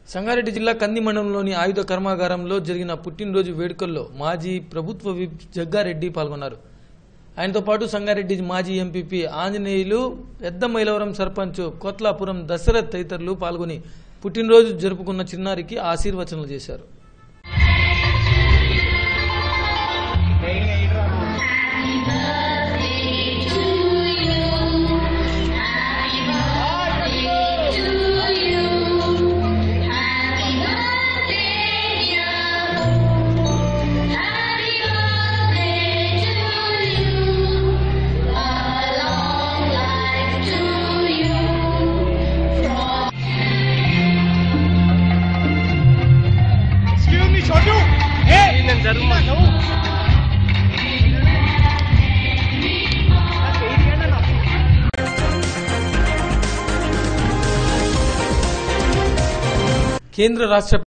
సంగారెడ్డి జిల్లా కంది మండలంలోని ఆయుధ కర్మాగారంలో జరిగిన పుట్టినరోజు వేడుకల్లో మాజీ ప్రభుత్వ విప్ జగ్గారెడ్డి పాల్గొన్నారు ఆయనతో పాటు సంగారెడ్డి మాజీ ఎంపీపీ ఆంజనేయులు పెద్ద మైలవరం సర్పంచ్ కొత్లాపురం దశరథ్ తదితరులు పాల్గొని పుట్టినరోజు జరుపుకున్న చిన్నారికి ఆశీర్వచనలు చేశారు Excuse me, Chotu. Hey, no. కేంద్ర రాష్ట్ర